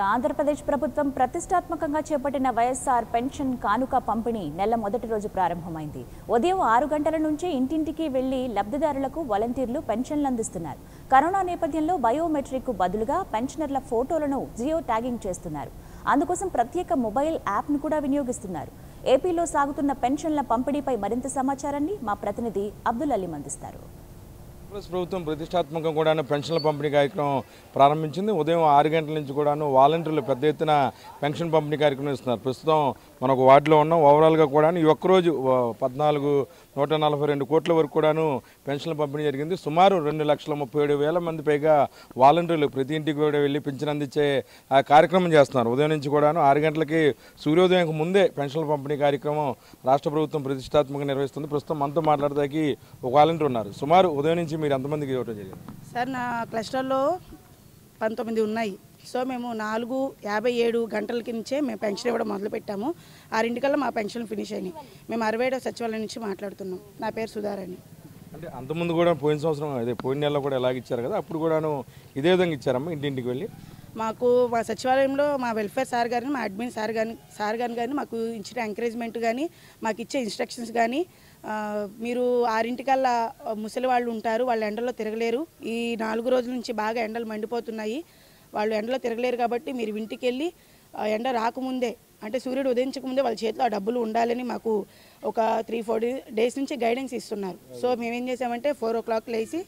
ఆంధ్రప్రదేశ్ ప్రభుత్వం ప్రతిష్టాత్మకంగా చేపట్టిన వైఎస్ఆర్ పెన్షన్ కానుక పంపిణీ నెల మొదటి రోజు ప్రారంభమైంది ఉదయం ఆరు గంటల నుంచే ఇంటింటికి వెళ్లి లబ్ధిదారులకు వాలంటీర్లు పెన్షన్లు అందిస్తున్నారు కరోనా నేపథ్యంలో బయోమెట్రిక్ బదులుగా పెన్షనర్ల ఫోటోలను జియో ట్యాగింగ్ చేస్తున్నారు అందుకోసం ప్రత్యేక మొబైల్ యాప్ను కూడా వినియోగిస్తున్నారు ఏపీలో సాగుతున్న పెన్షన్ల పంపిణీపై మరింత సమాచారాన్ని మా ప్రతినిధి అబ్దుల్ అలీం అందిస్తారు ఆంధ్రప్రదేశ్ ప్రభుత్వం ప్రతిష్టాత్మకంగా కూడాను పెన్షన్ల పంపిణీ కార్యక్రమం ప్రారంభించింది ఉదయం ఆరు గంటల నుంచి కూడాను వాలంటీర్లు పెద్ద ఎత్తున పెన్షన్ పంపిణీ కార్యక్రమం ఇస్తున్నారు ప్రస్తుతం మనకు వార్డులో ఉన్నాం ఓవరాల్గా కూడాను ఈ ఒక్కరోజు ఆ, పద్నాలుగు నూట నలభై రెండు కోట్ల వరకు కూడాను పెన్షన్ల పంపిణీ జరిగింది సుమారు రెండు లక్షల ముప్పై ఏడు వేల మంది పైగా వాలంటీర్లు ప్రతి ఇంటికి కూడా వెళ్ళి పెన్షన్ అందించే ఆ కార్యక్రమం చేస్తున్నారు ఉదయం నుంచి కూడాను ఆరు గంటలకి సూర్యోదయంకు ముందే పెన్షన్ల పంపిణీ కార్యక్రమం రాష్ట్ర ప్రభుత్వం ప్రతిష్టాత్మకంగా నిర్వహిస్తుంది ప్రస్తుతం మనతో మాట్లాడడానికి ఒక వాలంటీర్ ఉన్నారు సుమారు ఉదయం నుంచి మీరు ఎంతమందికి ఇవ్వడం జరిగింది సార్ నా క్లస్టర్లో పంతొమ్మిది ఉన్నాయి సో మేము నాలుగు యాభై ఏడు గంటలకి నుంచే మేము పెన్షన్ ఇవ్వడం మొదలుపెట్టాము ఆరింటికల్లా మా పెన్షన్ ఫినిష్ అయినాయి మేము అరవై ఏడో సచివాలయం నుంచి మాట్లాడుతున్నాం నా పేరు సుధారాణి అంటే అంతకుముందు కూడా పోయిన సంవత్సరం అదే పోయిన నెలలో కూడా ఎలాగ ఇచ్చారు కదా అప్పుడు కూడాను ఇదే విధంగా ఇచ్చారమ్మా ఇంటింటికి వెళ్ళి మాకు మా సచివాలయంలో మా వెల్ఫేర్ సార్ గారిని మా అడ్మిన్ సార్ గారిని సార్ గారిని కానీ మాకు ఇచ్చిన ఎంకరేజ్మెంట్ కానీ మాకు ఇచ్చే ఇన్స్ట్రక్షన్స్ కానీ ఆ, మీరు ఆరింటికల్లా ముసలి వాళ్ళు ఉంటారు వాళ్ళు ఎండలో తిరగలేరు ఈ నాలుగు రోజుల నుంచి బాగా ఎండలు మండిపోతున్నాయి వాళ్ళు ఎండలో తిరగలేరు కాబట్టి మీరు ఇంటికి వెళ్ళి ఆ, ఎండ రాకముందే అంటే సూర్యుడు ఉదయించకముందే వాళ్ళ చేతిలో ఆ డబ్బులు ఉండాలని మాకు ఒక త్రీ ఫోర్ డేస్ నుంచి గైడెన్స్ ఇస్తున్నారు సో మేమేం చేసామంటే ఫోర్ ఓ క్లాక్ లేచి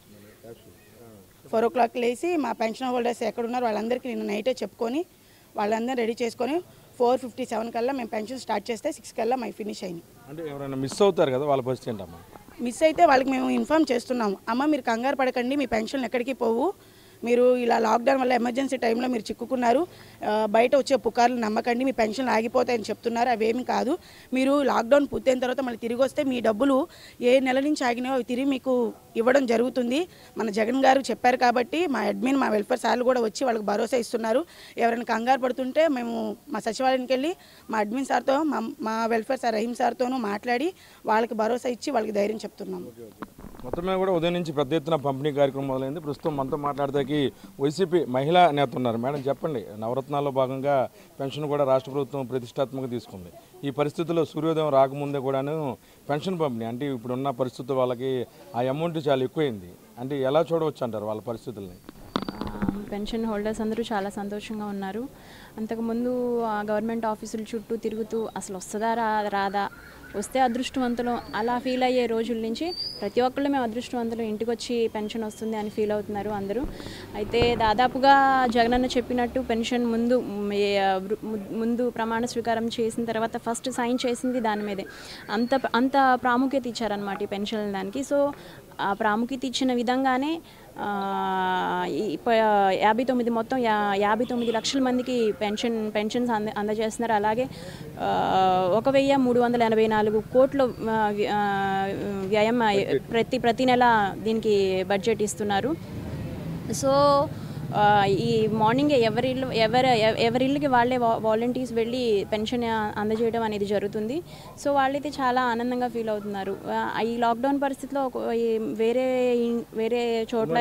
ఫోర్ ఓ క్లాక్ లేచి మా పెన్షన్ హోల్డర్స్ ఎక్కడ ఉన్నారు వాళ్ళందరికీ నిన్న నైటే చెప్పుకొని వాళ్ళందరూ రెడీ చేసుకొని ఫోర్ ఫిఫ్టీ సెవెన్ కల్లా మేము పెన్షన్ స్టార్ట్ చేస్తే సిక్స్ కల్లా మై ఫినిష్ అయినాయి అంటే ఎవరైనా మిస్ అవుతారు కదా వాళ్ళ పరిస్థితి ఏంటమ్మా మిస్ అయితే వాళ్ళకి మేము ఇన్ఫామ్ చేస్తున్నాము అమ్మ మీరు కంగారు పడకండి మీ పెన్షన్లు ఎక్కడికి పోవు మీరు ఇలా లాక్డౌన్ వల్ల ఎమర్జెన్సీ టైంలో మీరు చిక్కుకున్నారు ఆ, బయట వచ్చే పుకార్లు నమ్మకండి మీ పెన్షన్లు ఆగిపోతాయని చెప్తున్నారు అవేమి కాదు మీరు లాక్డౌన్ పూర్తయిన తర్వాత మళ్ళీ తిరిగి వస్తే మీ డబ్బులు ఏ నెల నుంచి ఆగినాయో అవి తిరిగి మీకు ఇవ్వడం జరుగుతుంది మన జగన్ గారు చెప్పారు కాబట్టి మా అడ్మిన్ మా వెల్ఫేర్ సార్లు కూడా వచ్చి వాళ్ళకి భరోసా ఇస్తున్నారు ఎవరైనా కంగారు పడుతుంటే మేము మా సచివాలయానికి వెళ్ళి మా అడ్మిన్ సార్తో మా మా వెల్ఫేర్ సార్ రహీం సార్తోనూ మాట్లాడి వాళ్ళకి భరోసా ఇచ్చి వాళ్ళకి ధైర్యం చెప్తున్నాము మొత్తం మీద కూడా ఉదయం నుంచి పెద్ద ఎత్తున పంపిణీ కార్యక్రమం మొదలైంది ప్రస్తుతం మనతో మాట్లాడదాకి వైసీపీ మహిళా నేత ఉన్నారు మేడం చెప్పండి నవరత్నాల్లో భాగంగా పెన్షన్ కూడా రాష్ట్ర ప్రభుత్వం ప్రతిష్టాత్మకంగా తీసుకుంది ఈ పరిస్థితుల్లో సూర్యోదయం రాకముందే కూడాను పెన్షన్ పంపిణీ అంటే ఇప్పుడున్న పరిస్థితుల్లో వాళ్ళకి ఆ అమౌంట్ చాలా ఎక్కువైంది అంటే ఎలా చూడవచ్చు అంటారు వాళ్ళ పరిస్థితుల్ని ఆ, పెన్షన్ హోల్డర్స్ అందరూ చాలా సంతోషంగా ఉన్నారు అంతకుముందు ఆ గవర్నమెంట్ ఆఫీసుల చుట్టూ తిరుగుతూ అసలు వస్తుందా రా రాదా వస్తే అదృష్టవంతులు అలా ఫీల్ అయ్యే రోజుల నుంచి ప్రతి ఒక్కళ్ళు మేము అదృష్టవంతులు ఇంటికి వచ్చి పెన్షన్ వస్తుంది అని ఫీల్ అవుతున్నారు అందరూ అయితే దాదాపుగా జగనన్న చెప్పినట్టు పెన్షన్ ముందు మ్, ఏ, వృ- ము- ముందు ప్రమాణ స్వీకారం చేసిన తర్వాత ఫస్ట్ సైన్ చేసింది దాని మీదే అంత అంత ప్రాముఖ్యత ఇచ్చారనమాట ఈ పెన్షన్ దానికి సో ఆ ప్రాముఖ్యత ఇచ్చిన విధంగానే ఆ, ఈ ప- యాభై తొమ్మిది మొత్తం యా యాభై తొమ్మిది లక్షల మందికి పెన్షన్ పెన్షన్స్ అంద అందజేస్తున్నారు అలాగే ఆ, ఒక వెయ్యి మూడు వందల ఎనభై నాలుగు కోట్ల ఆ, వ్య- ఆ, వ్యయం ఆ, ప్రతి ప్రతి నెల దీనికి బడ్జెట్ ఇస్తున్నారు సో ఆ, ఈ మార్నింగ్ ఎవరి ఇల్లు ఎవరి ఎవ- ఎవరి ఇల్లుకి వాళ్ళే వా- వాలంటీర్స్ వెళ్ళి పెన్షన్ ఆ, అందజేయడం అనేది జరుగుతుంది సో వాళ్ళైతే చాలా ఆనందంగా ఫీల్ అవుతున్నారు ఆ, ఈ లాక్డౌన్ పరిస్థితిలో ఒక- ఈ వేరే ఇన్- వేరే చోట్ల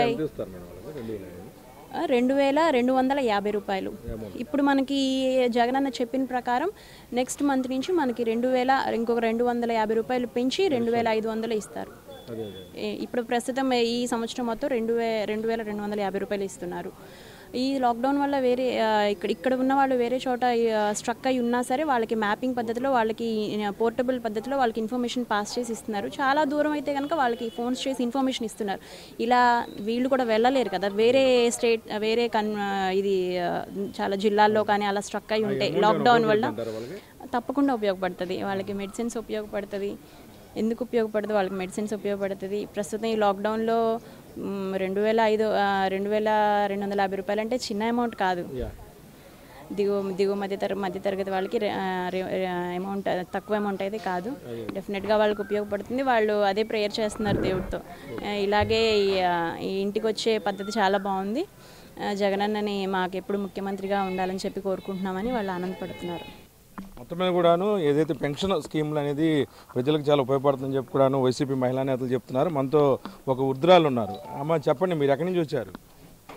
ఆ, రెండు వేల రెండు వందల యాభై రూపాయలు ఇప్పుడు మనకి జగనన్న చెప్పిన ప్రకారం నెక్స్ట్ మంత్ నుంచి మనకి రెండు వేల ఇంకొక రెండు వందల యాభై రూపాయలు పెంచి రెండు వేల ఐదు వందలు ఇస్తారు ఏ- ఇప్పుడు ప్రస్తుతం ఈ సంవత్సరం మొత్తం రెండు వే రెండు వేల రెండు వందల యాభై రూపాయలు ఇస్తున్నారు ఈ లాక్డౌన్ వల్ల వేరే ఆ, ఇక్కడ ఇక్కడ ఉన్న వాళ్ళు వేరే చోట స్ట్రక్ అయి ఉన్నా సరే వాళ్ళకి మ్యాపింగ్ పద్ధతిలో వాళ్ళకి పోర్టబుల్ పద్ధతిలో వాళ్ళకి ఇన్ఫర్మేషన్ పాస్ చేసి ఇస్తున్నారు చాలా దూరం అయితే కనుక వాళ్ళకి ఫోన్స్ చేసి ఇన్ఫర్మేషన్ ఇస్తున్నారు ఇలా వీళ్ళు కూడా వెళ్ళలేరు కదా వేరే స్టేట్ వేరే కన్ ఆ, ఇది ఆ, చాలా జిల్లాల్లో కానీ అలా స్ట్రక్ అయి ఉంటాయి లాక్డౌన్ వల్ల తప్పకుండా ఉపయోగపడుతుంది వాళ్ళకి మెడిసిన్స్ ఉపయోగపడుతుంది ఎందుకు ఉపయోగపడుతుంది వాళ్ళకి మెడిసిన్స్ ఉపయోగపడుతుంది ప్రస్తుతం ఈ లాక్డౌన్లో మ్, రెండు వేల ఐదు ఆ, రెండు వేల రెండు వందల యాభై రూపాయలు అంటే చిన్న అమౌంట్ కాదు దిగువ దిగువ మధ్య తర మధ్య తరగతి వాళ్ళకి అమౌంట్ తక్కువ అమౌంట్ అయితే కాదు డెఫినెట్గా వాళ్ళకి ఉపయోగపడుతుంది వాళ్ళు అదే ప్రేయర్ చేస్తున్నారు దేవుడితో ఆ, ఇలాగే ఈ, ఆ, ఈ ఇంటికి వచ్చే పద్ధతి చాలా బాగుంది ఆ, జగనన్నని మాకు ఎప్పుడు ముఖ్యమంత్రిగా ఉండాలని చెప్పి కోరుకుంటున్నామని వాళ్ళు ఆనందపడుతున్నారు మొత్తం మీద కూడాను ఏదైతే పెన్షన్ స్కీమ్లు అనేది ప్రజలకు చాలా ఉపయోగపడుతుందని చెప్పి కూడాను వైసీపీ మహిళా నేతలు చెప్తున్నారు మనతో ఒక వృద్ధురాలు ఉన్నారు అమ్మ చెప్పండి మీరు ఎక్కడి నుంచి వచ్చారు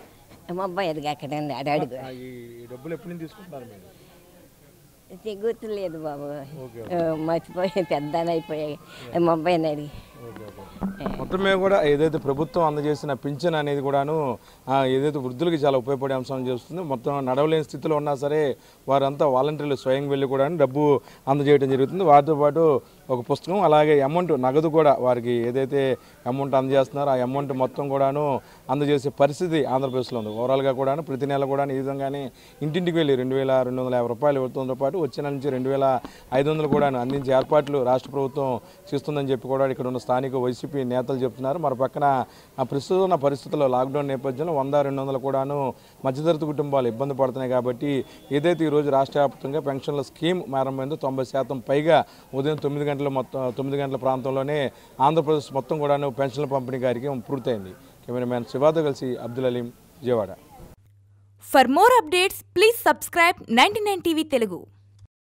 మా అబ్బాయి అది అక్కడే ఉంది అది అడుగు ఆ, ఈ ఈ డబ్బులు ఎప్పటి నుంచి తీసుకుంటున్నారు మీరు గుర్తులేదు బాబు ఆ, మర్చిపోయి పెద్ద అయిపోయాయి మా అబ్బాయిని అడిగి మొత్తం మీద కూడా ఏదైతే ప్రభుత్వం అందజేసిన పింఛన్ అనేది కూడాను ఆ, ఏదైతే వృద్ధులకి చాలా ఉపయోగపడే అంశం చేస్తుంది మొత్తం నడవలేని స్థితిలో ఉన్నా సరే వారంతా వాలంటీర్లు స్వయం వెళ్ళి కూడా డబ్బు అందజేయడం జరుగుతుంది వాటితో పాటు ఒక పుస్తకం అలాగే అమౌంట్ నగదు కూడా వారికి ఏదైతే అమౌంట్ అందజేస్తున్నారో ఆ అమౌంట్ మొత్తం కూడాను అందజేసే పరిస్థితి ఆంధ్రప్రదేశ్లో ఉంది ఓవరాల్గా కూడాను ప్రతి నెల కూడా ఈ విధంగానే ఇంటింటికి వెళ్ళి రెండు వేల రెండు వందల యాభై రూపాయలు ఇవ్వడంతో పాటు వచ్చే నెల నుంచి రెండు వేల ఐదు వందలు కూడా అందించే ఏర్పాట్లు రాష్ట్ర ప్రభుత్వం చేస్తుందని చెప్పి కూడా ఇక్కడ ఉన్న స్థానిక వైసీపీ నేతలు చెప్తున్నారు మరి పక్కన ఆ ప్రస్తుతం ఉన్న పరిస్థితుల్లో లాక్డౌన్ నేపథ్యంలో వంద రెండు వందలు కూడాను మధ్యతరగతి కుటుంబాలు ఇబ్బంది పడుతున్నాయి కాబట్టి ఏదైతే ఈరోజు రాష్ట్ర వ్యాప్తంగా పెన్షన్ల స్కీమ్ ప్రారంభమైందో తొంభై శాతం పైగా ఉదయం తొమ్మిది గంటల మొత్తం తొమ్మిది గంటల ప్రాంతంలోనే ఆంధ్రప్రదేశ్ మొత్తం కూడాను పెన్షన్ల పంపిణీ కార్యక్రమం పూర్తయింది కెమెరామ్యాన్ శివాతో కలిసి Abdul Aleem Vijayawada For more updates, please subscribe 99 TV Telugu.